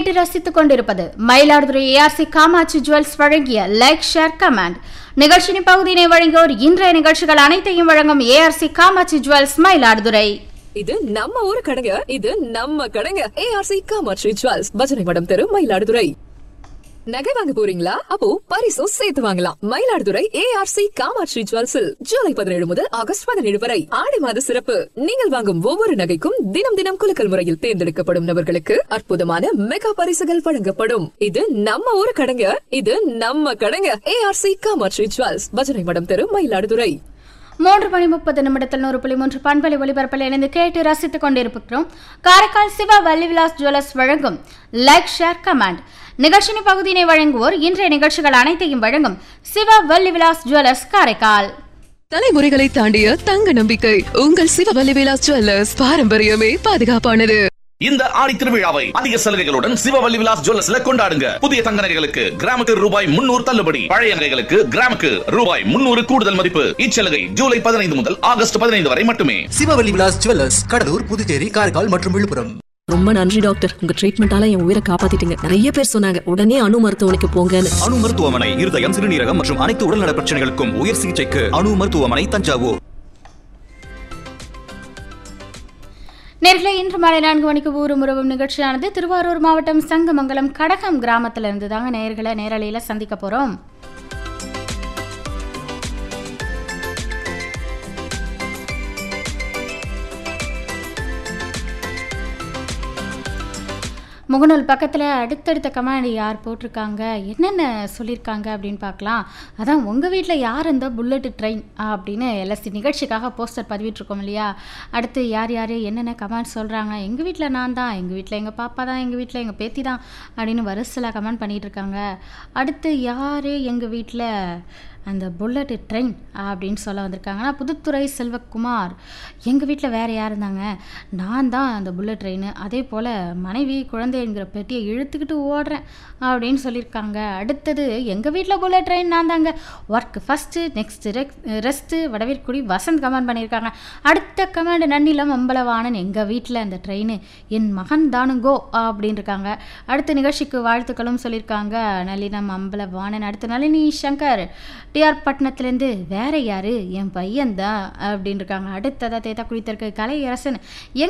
கேட்டு ரசித்துக் கொண்டிருப்பது மயிலாடுதுறை ஏஆர்சி காமாட்சி ஜுவல்ஸ் வழங்கிய லைக் ஷேர் கமெண்ட் நிகழ்ச்சியின் பகுதியினை வழங்கியோர் இன்றைய நிகழ்ச்சிகள் அனைத்தையும் வழங்கும் ஏஆர்சி காமாட்சி ஜுவல்ஸ் மயிலாடுதுறை இது நம்ம ஊரு கடைங்க இது நம்ம கடைங்க ஏஆர்சி காமாட்சி ஜுவல்ஸ் பஜனை மடம் தெரு மயிலாடுதுறை நகை வாங்க போறீங்களா அப்போ பரிசும் சேர்த்து வாங்கலாம் மயிலாடுதுறை ஏஆர்சி காமாட்சி ஜுவல்ஸில் ஜூலை பதினேழு முதல் ஆகஸ்ட் பதினேழு வரை ஆடி மாத சிறப்பு நீங்கள் வாங்கும் ஒவ்வொரு நகைக்கும் தினம் தினம் குலுக்கல் முறையில் தேர்ந்தெடுக்கப்படும் நபர்களுக்கு அற்புதமான மெகா பரிசுகள் வழங்கப்படும் இது நம்ம ஊரு கடைங்க இது நம்ம கடைங்க ஏஆர்சி காமாட்சி ஜுவல்ஸ் பஜனை மடம் தெரு மயிலாடுதுறை மூன்று மணி முப்பது நிமிடத்தில் நூறு புள்ளி மூன்று பண்பலை ஒலிபரப்பில் இணைந்து கேட்டு ரசித்துக் கொண்டிருக்கிறோம் காரைக்கால் சிவா வள்ளிவிலாஸ் ஜுவல்லர்ஸ் வழங்கும் லைக் ஷேர் கமெண்ட் நிகழ்ச்சியின் பகுதியினை வழங்குவோர் இன்றைய நிகழ்ச்சிகள் அனைத்தையும் வழங்கும் சிவா வள்ளிவிலாஸ் ஜுவல்லர்ஸ் காரைக்கால் தலைமுறைகளை தாண்டிய தங்க நம்பிக்கை உங்கள் சிவவல்லி விலாஸ் ஜுவல்லர்ஸ் பாரம்பரியமே பாதுகாப்பானது இந்த ஆடி திருவிழாவை அதிக சலுகைகளுடன் சிவவல்லி விலாஸ் ஜுவல்லர்ஸ்ல கொண்டாடுங்க புதிய தங்க நகைகளுக்கு கிராமுக்கு ரூபாய் முன்னூறு தள்ளுபடி பழைய நகைகளுக்கு கிராமுக்கு ரூபாய் முன்னூறு கூடுதல் மதிப்பு இச்சலுகை ஜூலை பதினைந்து முதல் ஆகஸ்ட் பதினைந்து வரை மட்டுமே சிவவல்லி விலாஸ் ஜுவல்லர்ஸ் கடலூர் புதுச்சேரி காரைக்கால் மற்றும் விழுப்புரம் ரொம்ப நன்றி டாக்டர் உங்க ட்ரீட்மெண்டால என் உயிரை காப்பாத்திட்டீங்க நிறைய பேர் சொன்னாங்க உடனே அணு மருத்துவமனைக்கு போங்கன்னு அணு மருத்துவமனை இருதயம் சிறுநீரகம் மற்றும் அனைத்து உடல்நல பிரச்சனைகளுக்கும் உயர் சிகிச்சைக்கு அணு மருத்துவமனை தஞ்சாவூர் நேரில் இன்று மாலை நான்கு மணிக்கு ஊர் முறவும் நிகழ்ச்சியானது திருவாரூர் மாவட்டம் சங்கமங்கலம் கடகம் கிராமத்துல இருந்து தாங்க நேர்களை நேரலையில் சந்திக்க போகிறோம் முகநூல் பக்கத்தில் அடுத்தடுத்த கமெண்ட் யார் போட்டிருக்காங்க என்னென்ன சொல்லியிருக்காங்க அப்படின்னு பார்க்கலாம் அதான் உங்கள் வீட்டில் யார் இந்த புல்லட்டு ட்ரெயின் அப்படின்னு எல்எஸ்சி நிகழ்ச்சிக்காக போஸ்டர் பதிவிட்டிருக்கோம் இல்லையா அடுத்து யார் யார் என்னென்ன கமெண்ட் சொல்கிறாங்க எங்கள் வீட்டில் நான் தான் எங்கள் வீட்டில் எங்கள் பாப்பா தான் எங்கள் வீட்டில் எங்கள் பேத்தி தான் அப்படின்னு வரிசையில் கமெண்ட் பண்ணிகிட்டு இருக்காங்க அடுத்து யார் எங்கள் வீட்டில் அந்த புல்லட்டு ட்ரெயின் அப்படின்னு சொல்ல வந்திருக்காங்கன்னா புதுத்துறை செல்வகுமார் எங்கள் வீட்டில் வேறு யார் இருந்தாங்க நான் தான் அந்த புல்லட் ட்ரெயின் அதே போல் மனைவி குழந்தை என்கிற பெட்டியை இழுத்துக்கிட்டு ஓடுறேன் அப்படின்னு சொல்லியிருக்காங்க அடுத்தது எங்கள் வீட்டில் புல்லட் ட்ரெயின் நான் தாங்க work first next rest Vadavirkudi Vasanth comment பண்ணியிருக்காங்க அடுத்த கமெண்ட் நன்னிலம் அம்பலவாணன் எங்கள் வீட்டில் அந்த ட்ரெயின் என் மகன் தானுங்கோ அப்படின்னு இருக்காங்க அடுத்த நிகழ்ச்சிக்கு வாழ்த்துக்களும் சொல்லியிருக்காங்க நளினம் அம்பலவாணன் அடுத்த நளினி சங்கர் டிஆர் பட்டணத்துலேருந்து வேற யாரு என் பையன் தான் அப்படின்னு இருக்காங்க அடுத்ததாக தேத்தா குடித்திருக்க கலையரசன் எங்க